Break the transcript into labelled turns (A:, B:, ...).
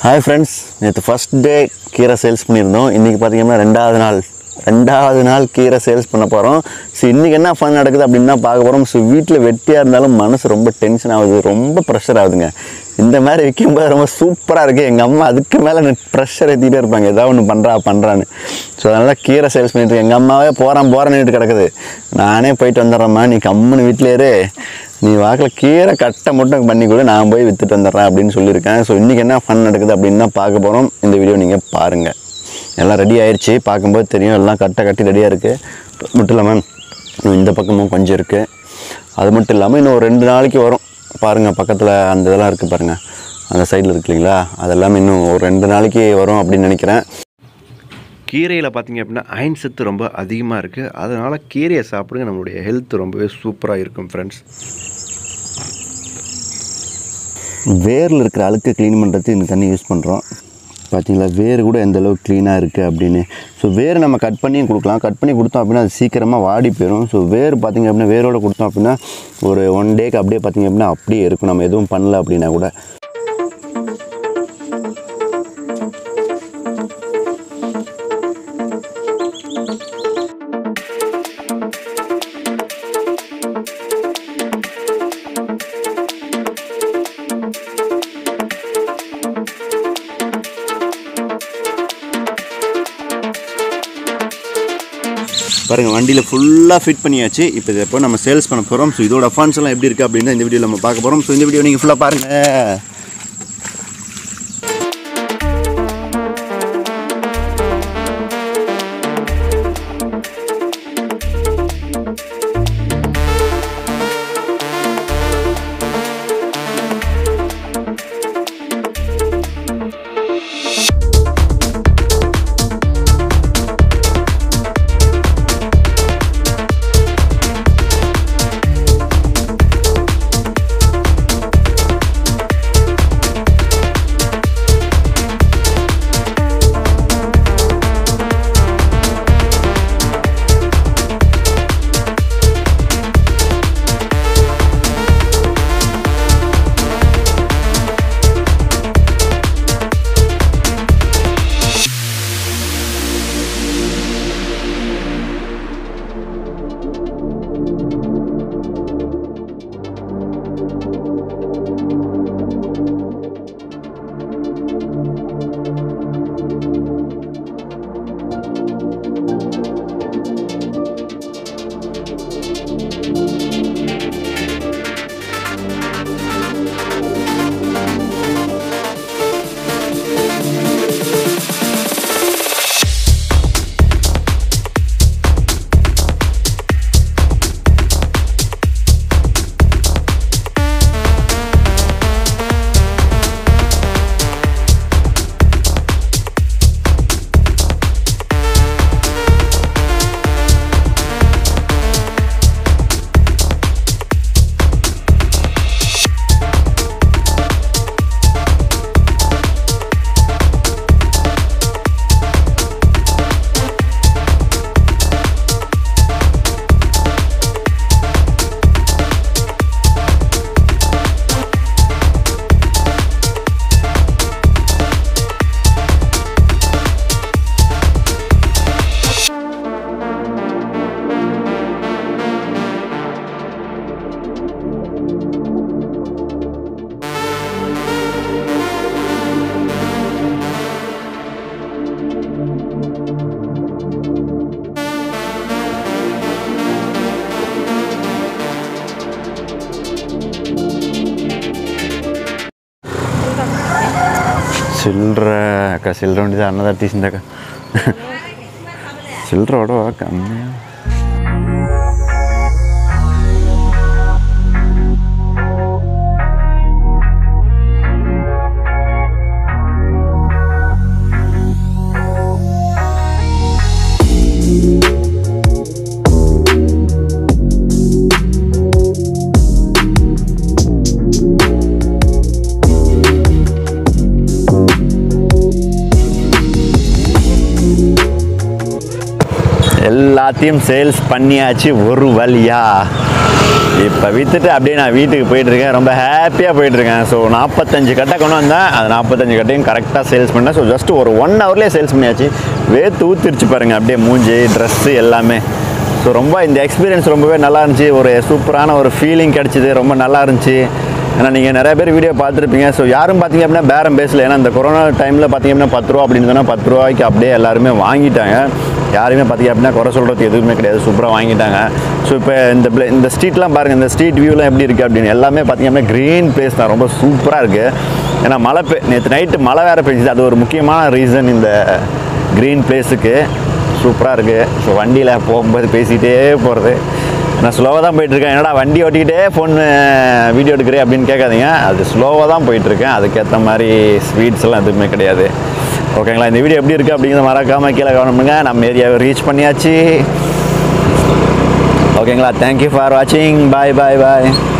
A: Hi friends நேற்று first day கீரை sales பண்ணியிருந்தோம் இன்றைக்கி பார்த்தீங்கன்னா ரெண்டாவது நாள் ரெண்டாவது நாள் கீரை சேல்ஸ் பண்ண போகிறோம் ஸோ இன்றைக்கி என்ன ஃபன் நடக்குது அப்படின்னு தான் பார்க்க போகிறோம் ஸோ வீட்டில் வெட்டியாக இருந்தாலும் மனசு ரொம்ப டென்ஷன் ஆகுது ரொம்ப ப்ரெஷர் ஆகுதுங்க இந்த மாதிரி விற்கும்போது ரொம்ப சூப்பராக இருக்குது எங்கள் அம்மா அதுக்கு மேலே ப்ரெஷர் ஏற்றிட்டே இருப்பாங்க ஏதாவது ஒன்று பண்ணுறா பண்ணுறான்னு ஸோ அதனால் கீரை சேல்ஸ் பண்ணிட்டு இருக்கேன். எங்கள் அம்மாவே போகிறேன் போகிறேன்னு கிடக்குது நானே போயிட்டு வந்துடுறேம்மா நீ கம்முன்னு வீட்டிலே இரு நீ வாக்கில் கீரை கட்டை மட்டும் பண்ணி கூட நான் போய் விற்றுட்டு வந்துடுறேன் அப்படின்னு சொல்லியிருக்கேன் ஸோ இன்றைக்கி என்ன ஃபன் நடக்குது அப்படின்னு தான் பார்க்க போகிறோம் இந்த வீடியோ நீங்கள் பாருங்கள் எல்லாம் ரெடி ஆயிடுச்சு பார்க்கும்போது தெரியும் எல்லாம் கட்டை கட்டி ரெடியாக இருக்குது மட்டும் இல்லாமல் இன்னும் இந்த பக்கமும் கொஞ்சம் இருக்குது அது மட்டும் இல்லாமல் இன்னும் ஒரு ரெண்டு நாளைக்கு வரும் பாருங்கள் பக்கத்தில் அந்த இதெல்லாம் இருக்குது பாருங்கள் அந்த சைடில் இருக்கு இல்லைங்களா அதெல்லாமே இன்னும் ஒரு ரெண்டு நாளைக்கு வரும் அப்படின்னு நினைக்கிறேன்
B: கீரையில் பார்த்தீங்க அப்படின்னா அயன் சத்து ரொம்ப அதிகமாக இருக்குது அதனால் கீரையை சாப்பிடுங்க நம்மளுடைய ஹெல்த் ரொம்பவே சூப்பராக இருக்கும் ஃப்ரெண்ட்ஸ்
A: வேரில் இருக்கிற அழுக்கு க்ளீன் பண்ணுறதுக்கு இந்த தண்ணி யூஸ் பண்ணுறோம் பார்த்தீங்களா வேர் கூட எந்த அளவுக்கு க்ளீனாக இருக்குது அப்படின்னு ஸோ வேர் நம்ம கட் பண்ணியும் கொடுக்கலாம் கட் பண்ணி கொடுத்தோம் அப்படின்னா அது சீக்கிரமாக வாடி போயிடும் ஸோ வேர் பார்த்திங்க அப்படின்னா வேரோட கொடுத்தோம் அப்படின்னா ஒரு ஒன் டேக்கு அப்படியே பார்த்திங்க அப்படின்னா அப்படியே இருக்கும் நம்ம எதுவும் பண்ணல அப்படின்னா கூட பாருங்கள் வண்டியில் ஃபுல்லாக ஃபிட் பண்ணியாச்சு இப்போ இதை இப்போ நம்ம சேல்ஸ் பண்ண போகிறோம் ஸோ இதோட ஃபண்ட்ஸ் எல்லாம் எப்படி இருக்குது அப்படின்னு இந்த வீடியோவில் நம்ம பார்க்க போகிறோம் ஸோ இந்த வீடியோ நீங்கள் ஃபுல்லாக பாருங்கள் சில்லற அக்கா சில்லற வண்டி தான் அண்ணதான் తీసిందక్క சில்லற விட கம்மியாக எல்லாத்தையும் சேல்ஸ் பண்ணியாச்சு ஒரு வழியா இப்போ விற்றுட்டு அப்படியே நான் வீட்டுக்கு போயிட்டுருக்கேன் ரொம்ப ஹாப்பியாக போயிட்டுருக்கேன் ஸோ நாற்பத்தஞ்சு கட்டை கொண்டு வந்தேன் அது நாற்பத்தஞ்சு கட்டையும் கரெக்டாக சேல்ஸ் பண்ணேன் ஸோ ஜஸ்ட் ஒரு ஒன் ஹவர்லேயே சேல்ஸ் பண்ணியாச்சு வேத்து ஊத்திருச்சு பாருங்கள் அப்படியே மூஞ்சி ட்ரெஸ்ஸு எல்லாமே ஸோ ரொம்ப இந்த எக்ஸ்பீரியன்ஸ் ரொம்பவே நல்லா இருந்துச்சு ஒரு சூப்பரான ஒரு ஃபீலிங் கிடச்சிது ரொம்ப நல்லா இருந்துச்சு ஏன்னா நீங்கள் நிறைய பேர் வீடியோ பார்த்துருப்பீங்க ஸோ யாரும் பார்த்தீங்க அப்படின்னா பேரம் பேசல ஏன்னா இந்த கொரோனா டைமில் பார்த்தீங்க அப்படின்னா பத்து ரூபா அப்படின்னு சொன்னால் பத்து ரூபாய்க்கு அப்படியே எல்லாருமே வாங்கிட்டாங்க யாருமே பார்த்தீங்க அப்படின்னா குறை சொல்கிறது எதுவுமே கிடையாது சூப்பராக வாங்கிட்டாங்க ஸோ இப்போ இந்த pla- இந்த ஸ்ட்ரீட்லாம் பாருங்கள் இந்த ஸ்ட்ரீட் வியூலாம் எப்படி இருக்குது அப்படின்னு எல்லாமே பார்த்தீங்க அப்படின்னா க்ரீன் பிளேஸ் தான் ரொம்ப சூப்பராக இருக்குது ஏன்னா மழை பெ நேற்று நைட்டு மழை வேறு பெஞ்சுது அது ஒரு முக்கியமான ரீசன் இந்த க்ரீன் பிளேஸுக்கு சூப்பராக இருக்குது ஸோ வண்டியில் போகும்போது பேசிகிட்டே போகிறது நான் ஸ்லோவாக தான் போயிட்டுருக்கேன் என்னடா வண்டி ஓட்டிக்கிட்டே ஃபோன் வீடியோ எடுக்கிறேன் அப்படின்னு கேட்காதீங்க அது ஸ்லோவாக தான் போயிட்டுருக்கேன் அதுக்கேற்ற மாதிரி ஸ்வீட்ஸ் எல்லாம் எதுவுமே கிடையாது ஓகேங்களா இந்த வீடியோ எப்படி இருக்குது அப்படிங்கிறத மறக்காமல் கீழே கவனிப்புங்க நம்ம ஏரியாவை ரீச் பண்ணியாச்சு ஓகேங்களா தேங்க்யூ ஃபார் வாட்சிங் பாய் பாய் பாய்